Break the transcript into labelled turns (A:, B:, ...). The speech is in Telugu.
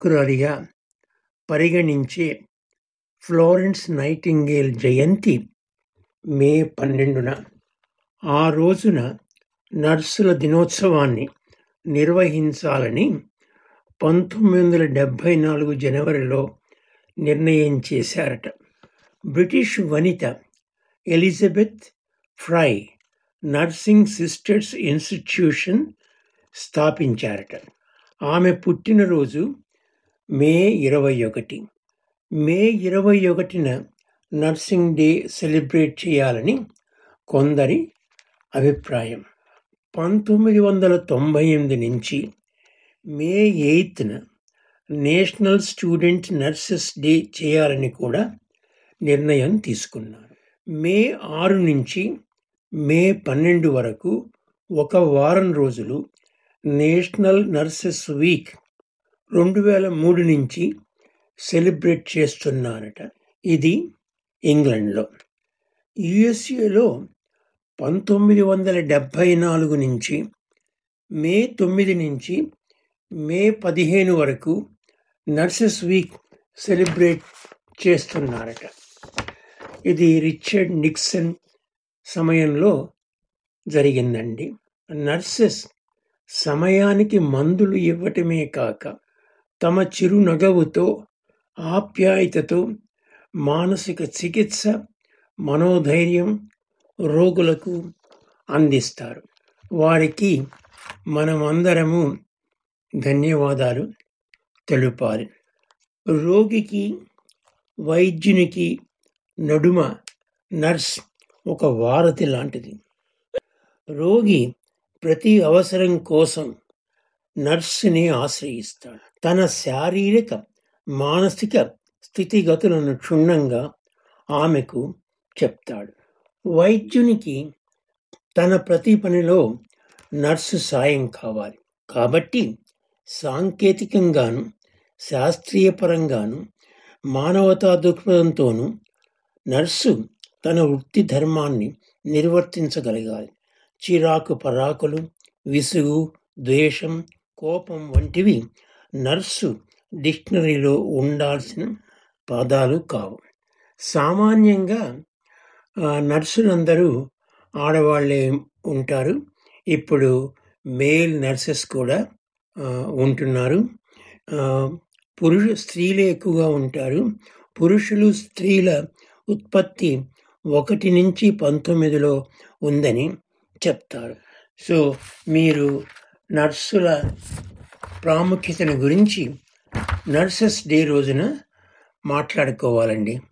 A: సేవకురాలిగా పరిగణించే ఫ్లోరెన్స్ నైటింగేల్ జయంతి మే పన్నెండున ఆ రోజున నర్సుల దినోత్సవాన్ని నిర్వహించాలని పంతొమ్మిది వందల డెబ్భై నాలుగు జనవరిలో నిర్ణయం చేశారట బ్రిటిష్ వనిత Elizabeth Fry nursing sisters institution స్థాపించారట ఆమె పుట్టినరోజు మే ఇరవై ఒకటి మే ఇరవై ఒకటిన నర్సింగ్ డే సెలబ్రేట్ చేయాలని కొందరి అభిప్రాయం పంతొమ్మిది వందల తొంభై ఎనిమిది నుంచి మే ఎయిత్న నేషనల్ స్టూడెంట్ నర్సెస్ డే చేయాలని కూడా నిర్ణయం తీసుకున్నారు మే ఆరు నుంచి మే పన్నెండు వరకు ఒక వారం రోజులు నేషనల్ నర్సెస్ వీక్ రెండు వేల మూడు నుంచి సెలబ్రేట్ చేస్తున్నారట ఇది ఇంగ్లండ్లో యుఎస్ఏలో పంతొమ్మిది వందల డెబ్భై నాలుగు నుంచి మే తొమ్మిది నుంచి మే పదిహేను వరకు నర్సెస్ వీక్ సెలబ్రేట్ చేస్తున్నారట ఇది రిచర్డ్ నిక్సన్ సమయంలో జరిగిందండి నర్సెస్ సమయానికి మందులు ఇవ్వటమే కాక తమ చిరునగవుతో ఆప్యాయతతో మానసిక చికిత్స మనోధైర్యం రోగులకు అందిస్తారు వారికి మనమందరము ధన్యవాదాలు తెలుపాలి రోగికి వైద్యునికి నడుమ నర్స్ ఒక వారధి లాంటిది రోగి ప్రతి అవసరం కోసం నర్సుని ఆశ్రయిస్తాడు తన శారీరక మానసిక స్థితిగతులను క్షుణ్ణంగా ఆమెకు చెప్తాడు వైద్యునికి తన ప్రతి పనిలో నర్సు సాయం కావాలి కాబట్టి సాంకేతికంగాను శాస్త్రీయపరంగాను మానవతా దృక్పథంతోనూ నర్సు తన వృత్తి ధర్మాన్ని నిర్వర్తించగలగాలి చిరాకు పరాకులు విసుగు ద్వేషం కోపం వంటివి నర్సు డిక్షనరీలో ఉండాల్సిన పదాలు కావు సామాన్యంగా నర్సులందరూ ఆడవాళ్ళే ఉంటారు ఇప్పుడు మేల్ నర్సెస్ కూడా ఉంటున్నారు పురుష స్త్రీలే ఎక్కువగా ఉంటారు పురుషులు స్త్రీల ఉత్పత్తి ఒకటి నుంచి పంతొమ్మిదిలో ఉందని చెప్తారు సో మీరు నర్సుల ప్రాముఖ్యతను గురించి నర్సెస్ డే రోజున మాట్లాడుకోవాలండి